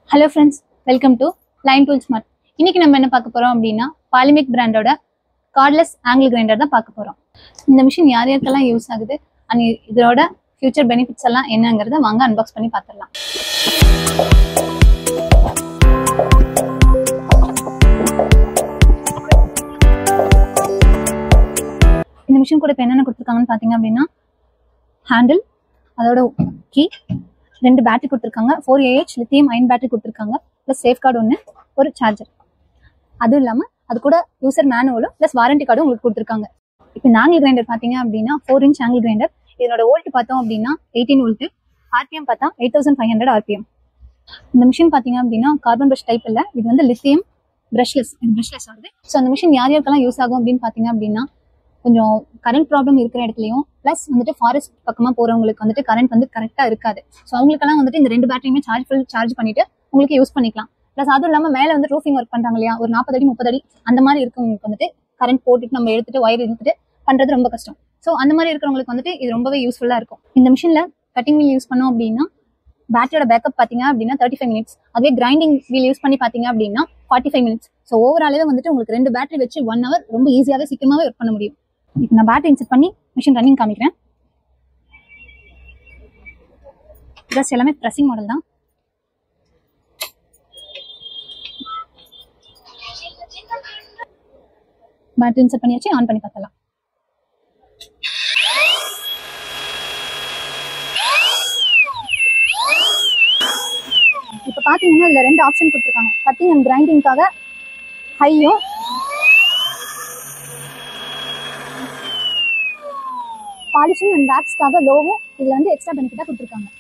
hello friends welcome to line tool smart இன்னைக்கு நம்ம என்ன பார்க்க போறோம் அப்படின்னா பாலிமிக் பிராண்டோட கார்ட்லெஸ் ஆங்கிள் கிரைண்டர் தான் பார்க்க போறோம் இந்த மிஷின் யார் யாருக்கெல்லாம் யூஸ் ஆகுது அண்ட் இதோட ஃபியூச்சர் பெனிஃபிட்ஸ் எல்லாம் என்னங்கிறத வாங்க அன்பாக்ஸ் பண்ணி பார்த்துடலாம் இந்த மிஷின் கூட இப்போ என்னென்ன கொடுத்துருக்காங்கன்னு பார்த்தீங்க அப்படின்னா ஹேண்டில் அதோட கீ ரெண்டு பேட்டரி கொடுத்துருக்காங்க four AH lithium ion battery கொடுத்துருக்காங்க ப்ளஸ் சேஃப் கார்டு ஒன்று ஒரு சார்ஜர் அதுவும் இல்லாமல் அது கூட யூசர் மேனுவலும் ப்ளஸ் வாரண்டி கார்டும் உங்களுக்கு கொடுத்துருக்காங்க இப்போ இந்த ஆங்கிள் கிரைண்டர் பார்த்தீங்க அப்படின்னா ஃபோர் இன்ச் ஆங்கிள் கிரைண்டர் இதனோட வோல்ட் பார்த்தோம் அப்படின்னா எயிட்டீன் வோல்ட் ஆர்பிஎம் பார்த்தா eight thousand five hundred RPM இந்த மிஷின் பார்த்தீங்க அப்படின்னா கார்பன் ப்ரஷ் டைப் இல்லை இது வந்து லித்தியம் ப்ரஷ்லெஸ் இது ப்ரஷ்லெஸ் ஆகுது ஸோ அந்த மிஷின் யார் யாருக்கெல்லாம் யூஸ் ஆகும் அப்படின்னு பார்த்தீங்க அப்படின்னா கொஞ்சம் கரண்ட் ப்ராப்ளம் இருக்கிற இடத்துலையும் ப்ளஸ் வந்துட்டு ஃபாரஸ்ட் பக்கமாக போகிறவங்களுக்கு வந்துட்டு கரண்ட் வந்து கரெக்டாக இருக்காது ஸோ அவங்களுக்கெல்லாம் வந்துட்டு இந்த ரெண்டு பேட்டரியுமே சார்ஜ் ஃபுல் சார்ஜ் பண்ணிட்டு உங்களுக்கு யூஸ் பண்ணிக்கலாம் ப்ளஸ் அதுவும் இல்லாமல் மேலே வந்து ரூஃபிங் ஒர்க் பண்ணுறாங்க இல்லையா ஒரு நாற்பது அடி முப்பது அடி அந்த மாதிரி இருக்கவங்களுக்கு வந்துட்டு கரண்ட் போட்டுட்டு நம்ம எடுத்துட்டு ஒயர் எடுத்துட்டு பண்ணுறது ரொம்ப கஷ்டம் ஸோ அந்த மாதிரி இருக்கிறவங்களுக்கு வந்துட்டு இது ரொம்பவே யூஸ்ஃபுல்லாக இருக்கும் இந்த மிஷினில் கட்டிங் வீல் யூஸ் பண்ணோம் அப்படின்னா பேட்டரியோட பேக்கப் பார்த்தீங்க அப்படின்னா தேர்ட்டி ஃபைவ் மினிட்ஸ் அதுவே கிரைண்டிங் வீல் யூஸ் பண்ணி பார்த்தீங்க அப்படின்னா ஃபார்ட்டி ஃபைவ் மினிட்ஸ் ஸோ ஓவராலே வந்துட்டு உங்களுக்கு ரெண்டு பேட்டரி வச்சு ஒன் ஹவர் ரொம்ப ஈஸியாகவே சீக்கிரமாகவே ஒர்க் பண்ண முடியும் இப்போ நான் பேட்டரி இன்செர்ட் பண்ணி மிஷின் ரன்னிங் காமிக்கிறேன் ப்ளஸ் எல்லாமே ப்ரெஸ்ஸிங் மாடல் தான் பேட்டரி இன்செர்ட் பண்ணியாச்சு ஆன் பண்ணி பார்த்தலாம் இப்போ பார்த்தீங்கன்னா இதில் ரெண்டு ஆப்ஷன் கொடுத்துருக்காங்க கட்டிங் அண்ட் கிரைண்டிங்காக ஹையும் பாலிஷிங் அண்ட் வேக்ஸ்க்காக லோவும் இதில் வந்து எக்ஸ்ட்ரா பெனிஃபிட்டாக கொடுத்துருக்காங்க